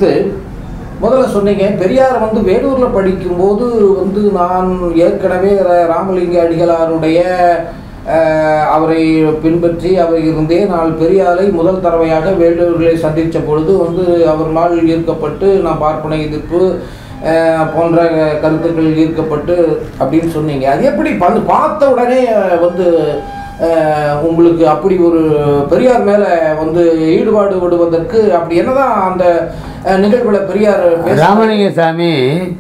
அடுத்து முதல்ல சொன்னீங்க பெரியார் வந்து வேலூரில் படிக்கும்போது வந்து நான் ஏற்கனவே ர- ராமலிங்க அடிகளாருடைய அஹ், அவரை பின்பற்றி அவர் இருந்தே நான் பெரியாரை முதல் தடவையாக வேலூரில் சந்தித்த பொழுது வந்து அவர் மேல் ஈர்க்கப்பட்டு நான் பார்ப்பன எதிர்ப்பு அஹ், போன்ற கருத்துக்கள் ஈர்க்கப்பட்டு அப்படின்னு சொன்னீங்க அது எப்படி வந்து பார்த்த உடனே வந்து அஹ், உங்களுக்கு அப்படி ஒரு பெரியார் மேல வந்து ஈடுபாடு விடுவதற்கு அப்படி என்னதான் அந்த அஹ், நிகழ்வுல பெரியார் பேச- ராமலிங்க சாமி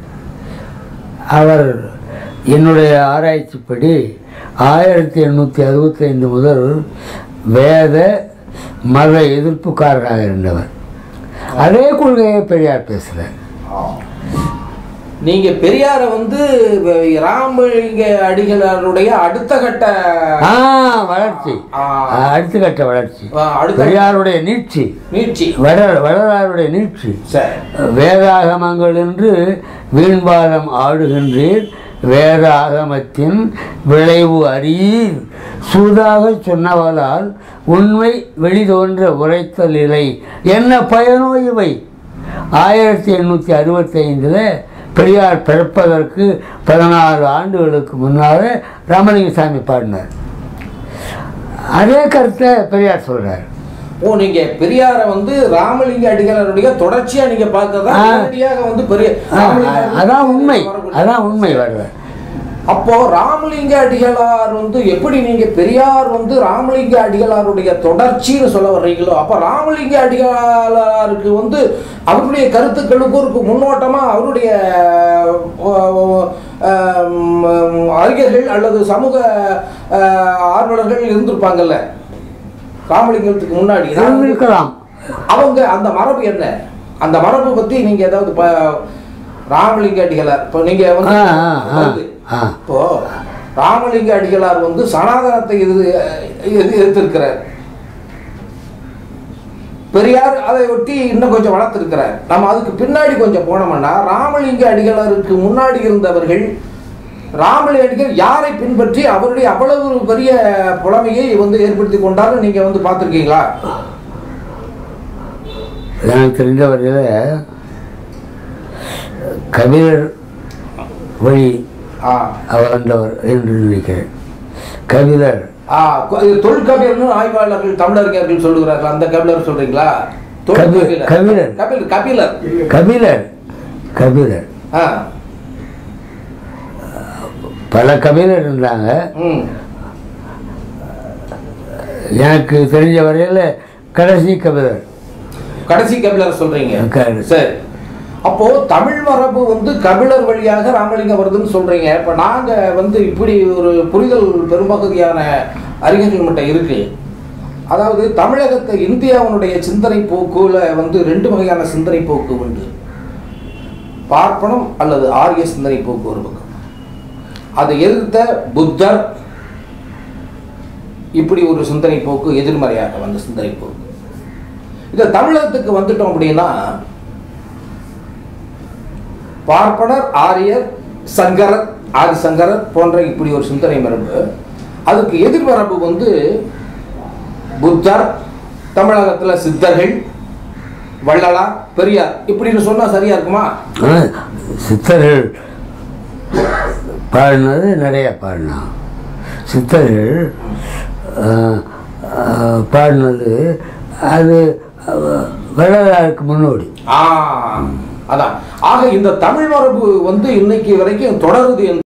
அவர் என்னுடைய ஆராய்ச்சிப்படி ஆயிரத்தி எண்ணூற்றி அறுபத்தைந்து முதல் வேத மத எதிர்ப்புக்காரராக இருந்தவர் அதே கொள்கையை பெரியார் பேசுகிறார் நீங்க பெரியாரை வந்து வ- ராமலிங்க அடிகளாருடைய அடுத்த கட்ட ஆ வளர்ச்சி ஆ. அடுத்த கட்ட வளர்ச்சி ஆ, அடுத்த பெரியாருடைய நீட்சி நீட்சி வட வடலாருடைய நீட்சி சரி வேதாகமங்கள் என்று வீண்பாதம் ஆடுகின்றீர் வேதாகமத்தின் விளைவு அறியீர் சூதாக சொன்னவளால் உண்மை வெளிதோன்ற உரைத்தல் இலை என்ன பயனோ இவை ஆயிரத்தி எண்ணூற்றி அறுபத்தைந்தில் பெரியார் பிறப்பதற்கு பதினாறு ஆண்டுகளுக்கு முன்னால் ராமலிங்கசாமி பாடினார் அதே கருத்தை பெரியார் சொல்கிறார் ஓ நீங்க பெரியார வந்து ராமலிங்க அடிகளாருடைய தொடர்ச்சியா நீங்க பார்த்ததா ஆ. நேரடியாக வந்து பெரிய ஆ, ராமலிங்க அதான் உண்மை வரக்கூடிய- அதான் உண்மை வருது அப்போ ராமலிங்க அடிகளார் வந்து எப்படி நீங்க பெரியார் வந்து ராமலிங்க அடிகளாருடைய தொடர்ச்சின்னு சொல்ல வர்றீங்களோ அப்ப ராமலிங்க அடிகளாருக்கு வந்து அவருடைய கருத்துக்களுக்கு ஒரு முன்னோட்டமா அவருடைய அஹ், அஹ், அறிஞர்கள் அல்லது சமூக அஹ், ஆர்வலர்கள் இருந்திருப்பாங்கல்ல ராமலிங்கத்துக்கு முன்னாடி இருந்திருக்கலாம் அவங்க அந்த மரபு என்ன அந்த மரபு பத்தி நீங்க ஏதாவது ப- ராமலிங்க அடிகளார் இப்போ நீங்க வந்து ஆ, ஆ, ஆ, வந்து, ஆ. இப்போ ராமலிங்க அடிகளார் வந்து சனாதனத்தை எது எது எதிர்த்திருக்கிறார் பெரியார் அதை ஒட்டி இன்னும் கொஞ்சம் வளர்த்திருக்கிறார் நம்ம அதுக்கு பின்னாடி கொஞ்சம் போனோம்னா ராமலிங்க அடிகளாருக்கு முன்னாடி இருந்தவர்கள் ராமலிங்க அடிகள் யாரை பின்பற்றி அவருடைய அவ்வளவு ஒரு பெரிய புலமையை வந்து ஏற்படுத்தி கொண்டாலும் நீங்க வந்து பார்த்துருக்கீங்களா எனக்கு தெரிஞ்ச வரையில் கபிலர் வழி ஆ வந்தவர் என்று நினைக்கிறேன் கபிலர் ஆ, கொ- இது தொல்கபிலர்னு ஆய்வாளர்கள் தமிழறிஞர்கள் சொல்லுகிறார்கள் அந்த கபிலர் சொல்றீங்களா தொல்கபிலர். கபிலர். கபிலர் கபிலர் கபிலர் கபிலர் ஆ பல கபிலர் இருந்தாங்க ம் எனக்கு தெரிஞ்ச வரையில் கடைசி கபிலர் கடைசி கபிலர் சொல்றீங்க க- சரி அப்போ தமிழ் மரபு வந்து கபிலர் வழியாக ராமலிங்கம் வருதுன்னு சொல்றீங்க இப்ப நாங்க வந்து இப்படி ஒரு புரிதல் பெரும்பகுதியான அறிஞர்கள் மட்டும் இருக்கு அதாவது தமிழகத்தை இந்தியாவினுடைய சிந்தனை போக்குல வந்து ரெண்டு வகையான சிந்தனை போக்கு உண்டு பார்ப்பனம் அல்லது ஆரிய சிந்தனை போக்கு ஒரு பக்கம் அதை எதிர்த்த புத்தர் இப்படி ஒரு சிந்தனை போக்கு எதிர்மறையாக வந்த சிந்தனை போக்கு இந்த தமிழகத்துக்கு வந்துட்டோம் அப்படின்னா பார்ப்பனர் ஆரியர் சங்கரர் ஆதி சங்கரர் போன்ற இப்படி ஒரு சிந்தனை மரபு அதுக்கு எதிர்மரபு வந்து புத்தர் தமிழகத்துல சித்தர்கள் வள்ளலார் பெரியார் இப்படின்னு சொன்னா சரியா இருக்குமா ஆ, சித்தர்கள் பாடினது நிறைய பாடினான் சித்தர்கள் ஆ, ஆ, பாடினது அது வரலாறுக்கு முன்னோடி ஆ அதான் ஆக இந்த தமிழ் மரபு வந்து இன்னைக்கு வரைக்கும் தொடருது